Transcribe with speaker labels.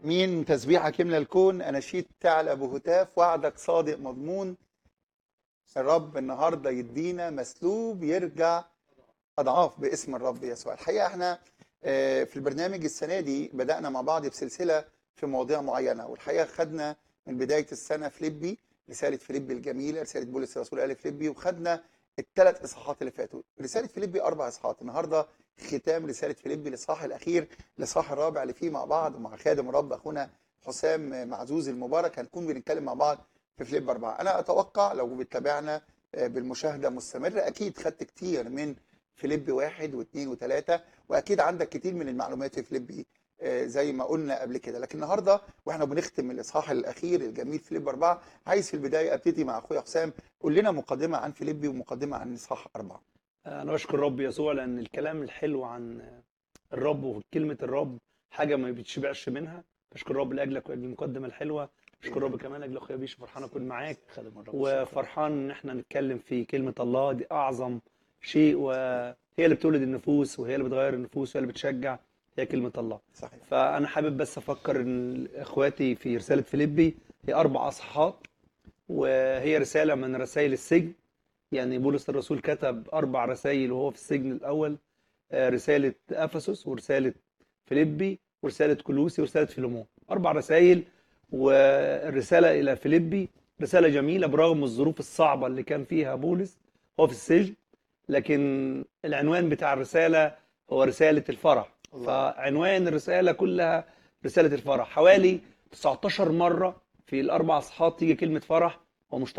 Speaker 1: مين تسبيحك يملى الكون اناشيد تعلى بهتاف وعدك صادق مضمون الرب النهارده يدينا مسلوب يرجع اضعاف باسم الرب يسوع الحقيقه احنا آه، في البرنامج السنه دي بدانا مع بعض بسلسله في مواضيع معينه والحقيقه خدنا من بدايه السنه فيليبي رساله فيليبي الجميله رساله بولس الرسول قال فيليبي وخدنا الثلاث اصحاحات اللي فاتوا رساله فيليبي اربع اصحاحات النهارده ختام رساله فيليبي الاصحاح الاخير الاصحاح الرابع اللي فيه مع بعض ومع خادم الرب اخونا حسام معزوز المبارك هنكون بنتكلم مع بعض في فيليب أربعة أنا أتوقع لو بتتابعنا آه، بالمشاهدة مستمرة أكيد خدت كتير من فيليب واحد واثنين وثلاثة وأكيد عندك كتير من المعلومات في فيليب آه، زي ما قلنا قبل كده لكن النهارده واحنا بنختم الاصحاح الاخير الجميل فيليب أربعة عايز في البدايه ابتدي مع اخويا حسام قول لنا مقدمه عن فيليبي ومقدمه عن اصحاح أربعة
Speaker 2: انا بشكر رب يسوع لان الكلام الحلو عن الرب وكلمه الرب حاجه ما بيتشبعش منها بشكر رب لاجلك واجل المقدمه الحلوه بشكر رب كمان لاجل اخويا بيشو فرحان اكون معاك
Speaker 1: خادم الرب
Speaker 2: وفرحان ان احنا نتكلم في كلمه الله دي اعظم شيء وهي اللي بتولد النفوس وهي اللي بتغير النفوس وهي اللي بتشجع هي كلمه الله
Speaker 1: صحيح
Speaker 2: فانا حابب بس افكر ان اخواتي في رساله فيليبي هي اربع اصحاحات وهي رساله من رسائل السجن يعني بولس الرسول كتب اربع رسائل وهو في السجن الاول آه، رساله افسس ورساله فيليبي ورساله كلوسي ورساله فيليمون اربع رسائل والرساله الى فيليبي رساله جميله برغم الظروف الصعبه اللي كان فيها بولس هو في السجن لكن العنوان بتاع الرساله هو رساله الفرح
Speaker 1: الله.
Speaker 2: فعنوان الرساله كلها رساله الفرح حوالي 19 مره في الاربع اصحاحات تيجي كلمه فرح ومش